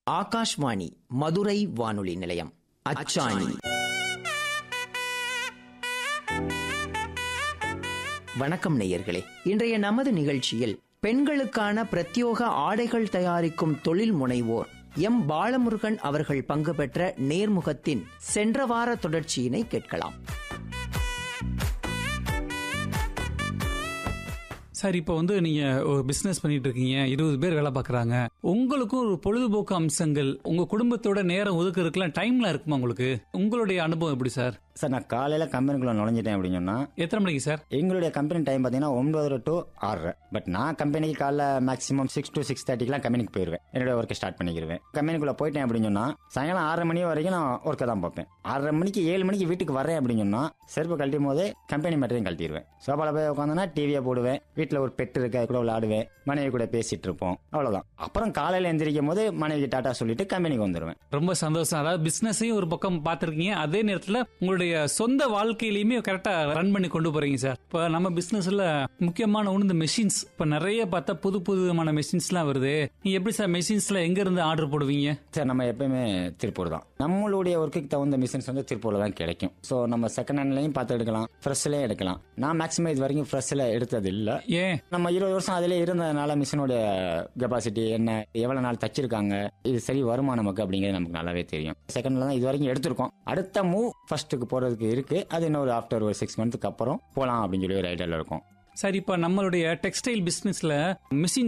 ஆகாஷ்வாணி மதுரை வானொலி நிலையம் அச்சாணி வணக்கம் நேயர்களே இன்றைய நமது நிகழ்ச்சியில் பெண்களுக்கான பிரத்யோக ஆடைகள் தயாரிக்கும் தொழில் முனைவோர் எம் பாலமுருகன் அவர்கள் பங்கு பெற்ற நேர்முகத்தின் சென்ற வார தொடர்ச்சியினை கேட்கலாம் சார் இப்போ வந்து நீங்க ஒரு பிசினஸ் பண்ணிட்டு இருக்கீங்க இருபது பேர் வேலை பார்க்குறாங்க உங்களுக்கும் ஒரு பொழுதுபோக்கு அம்சங்கள் உங்க குடும்பத்தோட நேரம் ஒதுக்குறதுக்குலாம் டைம்ல இருக்குமா உங்களுக்கு உங்களுடைய அனுபவம் எப்படி சார் சார் நான் காலையில் கம்பெனிக்குள்ளே நுழைஞ்சிட்டேன் அப்படின்னு சொன்னால் எத்தனை மணிக்கு சார் எங்களுடைய கம்பெனி டைம் பார்த்தீங்கன்னா ஒன்பது டு ஆறரை பட் நான் கம்பெனிக்கு காலைல மேக்ஸிமம் சிக்ஸ் டு சிக்ஸ் தேர்ட்டிக்கெலாம் கம்பெனிக்கு போயிடுவேன் என்னோட ஒர்க்கை ஸ்டார்ட் பண்ணிக்கிடுவேன் கம்பெனிக்குள்ளே போயிட்டேன் அப்படின்னு சொன்னால் சாயங்காலம் ஆறரை மணி வரைக்கும் நான் ஒர்க்கை தான் பார்ப்பேன் ஆறரை மணிக்கு ஏழு மணிக்கு வீட்டுக்கு வரேன் அப்படின்னு சொன்னால் செருப்பு கழட்டும் போதே கம்பெனி மேட்டரையும் கழட்டிடுவேன் சோபாவில் போய் உட்காந்தோன்னா டிவியை போடுவேன் வீட்டில் ஒரு பெட்டு இருக்கு அது கூட விளையாடுவேன் மனைவி கூட பேசிட்டு இருப்போம் அவ்வளோதான் அப்புறம் காலையில் எந்திரிக்கும் போது மனைவிக்கு டாட்டா சொல்லிட்டு கம்பெனிக்கு வந்துடுவேன் ரொம்ப சந்தோஷம் அதாவது பிசினஸையும் ஒரு பக்கம் பார்த்துருக்கீங்க அதே நேரத்தில் உங்களுடைய சொந்த வாழ்க்கையிலையுமே கரெக்டாக ரன் பண்ணி கொண்டு போறீங்க சார் இப்போ நம்ம பிசினஸ்ல முக்கியமான ஒன்று இந்த மெஷின்ஸ் இப்போ நிறைய பார்த்தா புது புது விதமான மெஷின்ஸ்லாம் வருது நீங்க எப்படி சார் மெஷின்ஸ்ல எங்க இருந்து ஆர்டர் போடுவீங்க சார் நம்ம எப்பயுமே திருப்பூர் தான் நம்மளுடைய ஒர்க்குக்கு தகுந்த மிஷின்ஸ் வந்து திருப்பூர்ல தான் கிடைக்கும் ஸோ நம்ம செகண்ட் ஹேண்ட்லையும் பார்த்து எடுக்கலாம் ஃப்ரெஷ்லேயும் எடுக்கலாம் நான் மேக்ஸிமம் இது வரைக்கும் ஃப்ரெஷ்ஷில் எடுத்தது இல்லை ஏன் நம்ம இருபது வருஷம் அதிலே இருந்ததுனால மிஷினோட கெப்பாசிட்டி என்ன எவ்வளவு நாள் தச்சிருக்காங்க இது சரி வருமா நமக்கு அப்படிங்கிறது நமக்கு நல்லாவே தெரியும் செகண்ட்ல தான் இது வரைக்கும் எடுத்திருக்கோம் அடுத்த மூவ் ஃபர்ஸ்ட்டுக்கு போறதுக்கு இருக்கு அது இன்னொரு ஆஃப்டர் ஒரு சிக்ஸ் மந்த்துக்கு அப்புறம் போகலாம் அப்படின்னு சொல்லி ஒரு ஐடியாவில் இருக்கும் சார் இப்போ நம்மளுடைய டெக்ஸ்டைல் பிசினஸ்ல மிஷின்